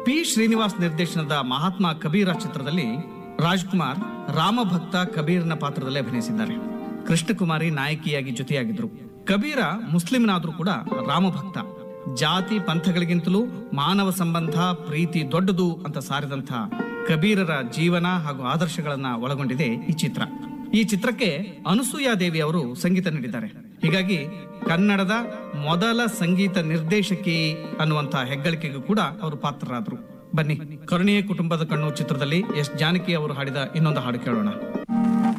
P Srinivas ನಿರ್ದೇಶನದ ಮಹಾತ್ಮ ಕಬೀರ ಚಿತ್ರದಲ್ಲಿ ರಾಜ್ಕುಮಾರ್ ರಾಮಭಕ್ತ ಕಬೀರ್ನ ಪಾತ್ರದಲ್ಲಿ ಅಭಿನಯಿಸಿದ್ದಾರೆ ಕೃಷ್ಣಕುಮಾರಿ ನಾಯಕಿಯಾಗಿ ಜೊತೆಯಾಗಿದ್ರು ಕಬೀರ ಮುಸ್ಲಿಂನಾದ್ರೂ ಕೂಡ ರಾಮಭಕ್ತ ಜಾತಿ ಪಂಥಗಳಿಗಿಂತಲೂ ಮಾನವ ಸಂಬಂಧ ಪ್ರೀತಿ ದೊಡ್ಡದು ಅಂತ ಸಾರಿದಂಥ ಕಬೀರರ ಜೀವನ ಹಾಗೂ ಆದರ್ಶಗಳನ್ನ ಒಳಗೊಂಡಿದೆ ಈ ಚಿತ್ರ ಈ ಚಿತ್ರಕ್ಕೆ ಅನುಸೂಯಾ ದೇವಿ ಅವರು ಸಂಗೀತ ನೀಡಿದ್ದಾರೆ ಹೀಗಾಗಿ ಕನ್ನಡದ ಮೊದಲ ಸಂಗೀತ ನಿರ್ದೇಶಕಿ ಅನ್ನುವಂಥ ಹೆಗ್ಗಳಿಕೆಗೂ ಕೂಡ ಅವರು ಪಾತ್ರರಾದರು ಬನ್ನಿ ಕರುಣೀಯ ಕುಟುಂಬದ ಕಣ್ಣು ಚಿತ್ರದಲ್ಲಿ ಎಸ್ ಜಾನಕಿ ಅವರು ಹಾಡಿದ ಇನ್ನೊಂದು ಹಾಡು ಕೇಳೋಣ